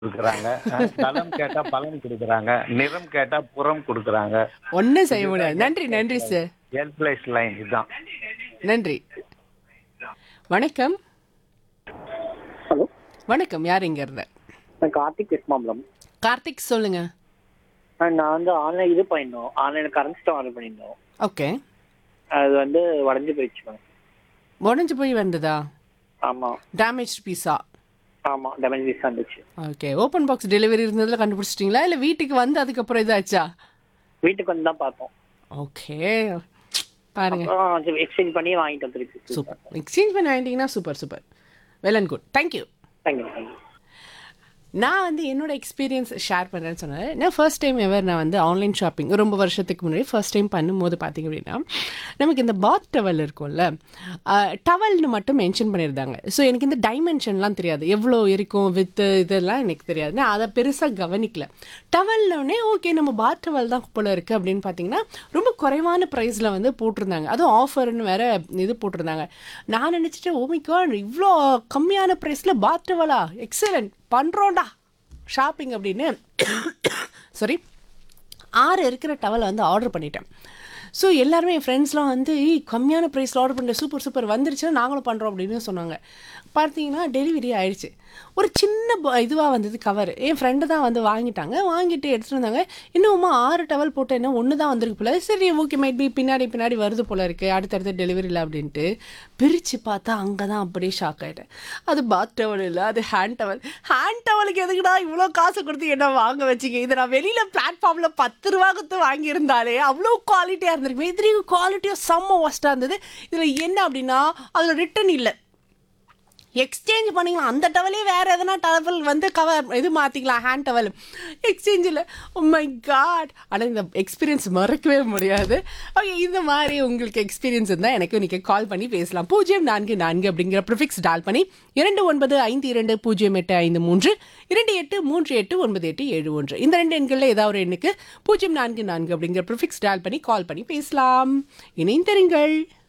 கொடுக்குறாங்க தளம் கேட்டா பலன் கொடுக்குறாங்க நிறம் கேட்டா புறம் கொடுக்குறாங்க ஒன்றும் செய்ய முடியாது நன்றி நன்றி சார் ஹெல்ப்லைஸ் லைன் இதுதான் நன்றி வணக்கம் ஹலோ வணக்கம் யார் இங்க இருந்த நான் கார்த்திக் வெஸ்மாம்பலம் கார்த்திக் சொல்லுங்க நான் வந்து ஆன்லைன் இது பண்ணியிருந்தோம் ஆன்லைனில் கரண்ட் ஸ்டவ் ஆர்டர் பண்ணியிருந்தோம் ஓகே அது வந்து உடஞ்சி போயிடுச்சு மேம் உடஞ்சு போய் வந்ததா ஆமாம் டேமேஜ் பீஸா ஆமாம் டேமேஜ் பீஸாக இருந்துச்சு ஓகே ஓப்பன் பாக்ஸ் டெலிவரி இருந்ததுல கண்டுபிடிச்சிட்டிங்களா இல்லை வீட்டுக்கு வந்து அதுக்கப்புறம் இதாச்சா வீட்டுக்கு வந்து தான் பார்த்தோம் ஓகே பாருங்க அப்புறம் எக்ஸ்சேஞ்ச் பண்ணி வாங்கிட்டு வந்துருக்கு சூப்பர் எக்ஸ்சேஞ்ச் பண்ணி வாங்கிட்டீங்கன்னா super super well and good thank you thank you thank you நான் வந்து என்னோட எக்ஸ்பீரியன்ஸ் ஷேர் பண்ணுறேன்னு சொன்னேன் நான் ஃபர்ஸ்ட் டைம் எவர் நான் வந்து ஆன்லைன் ஷாப்பிங் ரொம்ப வருஷத்துக்கு முன்னாடி ஃபர்ஸ்ட் டைம் பண்ணும்போது பார்த்தீங்க அப்படின்னா நமக்கு இந்த பாத் டவல் இருக்கும்ல டவல்னு மட்டும் மென்ஷன் பண்ணியிருந்தாங்க ஸோ எனக்கு இந்த டைமென்ஷன்லாம் தெரியாது எவ்வளோ இருக்கும் வித்து இதெல்லாம் எனக்கு தெரியாது நான் அதை பெருசாக கவனிக்கல டவல்னோடனே ஓகே நம்ம பாத் டவல் தான் போல இருக்குது அப்படின்னு பார்த்தீங்கன்னா ரொம்ப குறைவான ப்ரைஸில் வந்து போட்டிருந்தாங்க அதுவும் ஆஃபர்னு வேற இது போட்டிருந்தாங்க நான் நினச்சிட்டு ஓமிகான் இவ்வளோ கம்மியான ப்ரைஸில் பாத் டவலா எக்ஸலண்ட் பண்ணுறோண்டா ஷாப்பிங் அப்படின்னு சாரி ஆறு இருக்கிற டவலை வந்து ஆர்டர் பண்ணிட்டேன் ஸோ எல்லாருமே என் ஃப்ரெண்ட்ஸ்லாம் வந்து "ஏய், கம்மியான ப்ரைஸில் ஆர்டர் பண்ணிட்டேன் சூப்பர் சூப்பர் வந்துருச்சுன்னா நாங்களும் பண்ணுறோம் அப்படின்னு சொன்னாங்க பார்த்தீங்கன்னா டெலிவரி ஆயிடுச்சு ஒரு சின்ன இதுவாக வந்தது கவர் என் ஃப்ரெண்டு தான் வந்து வாங்கிட்டாங்க வாங்கிட்டு எடுத்துகிட்டு வந்தாங்க இன்னும்மா ஆறு டவல் போட்டு என்ன ஒன்று தான் வந்திருக்கு போல சரி ஓகே மைட் பி பின்னாடி பின்னாடி வருது போல இருக்குது அடுத்தடுத்த டெலிவரியில் அப்படின்ட்டு பிரித்து பார்த்தா அங்கே தான் அப்படியே ஷாக் ஆகிட்டேன் அது பாத் டவல் இல்லை அது ஹேண்ட் டவல் ஹேண்ட் டவலுக்கு எதுக்குடா இவ்வளோ காசு கொடுத்து என்ன வாங்க வச்சிங்க இதை நான் வெளியில் பிளாட்ஃபார்மில் பத்து ரூபா கொடுத்து வாங்கியிருந்தாலே அவ்வளோ குவாலிட்டியாக இருந்திருக்கு இது குவாலிட்டியாக செம்ம ஒஸ்ட்டாக இருந்தது இதில் என்ன அப்படின்னா அதில் ரிட்டன் இல்லை எக்ஸ்சேஞ்ச் பண்ணிக்கலாம் அந்த டவலே வேறு எதனா டவல் வந்து கவர் இது மாற்றிக்கலாம் ஹேண்ட் டவல் எக்ஸ்சேஞ்சில் மை காட் ஆனால் இந்த எக்ஸ்பீரியன்ஸ் மறக்கவே முடியாது ஓகே இந்த மாதிரி உங்களுக்கு எக்ஸ்பீரியன்ஸ் இருந்தால் எனக்கு நீங்கள் கால் பண்ணி பேசலாம் பூஜ்ஜியம் நான்கு நான்கு அப்படிங்கிற ப்ரிஃபிக்ஸ் டால் பண்ணி இரண்டு ஒன்பது ஐந்து இரண்டு பூஜ்ஜியம் எட்டு ஐந்து மூன்று இரண்டு எட்டு மூன்று எட்டு ஒன்பது எட்டு ஏழு ஒன்று இந்த ரெண்டு எண்களில் ஏதாவது ஒரு எண்ணுக்கு பூஜ்ஜியம் நான்கு நான்கு அப்படிங்கிற ப்ரிஃபிக்ஸ் டால் பண்ணி கால் பண்ணி பேசலாம் இணைந்திருங்கள்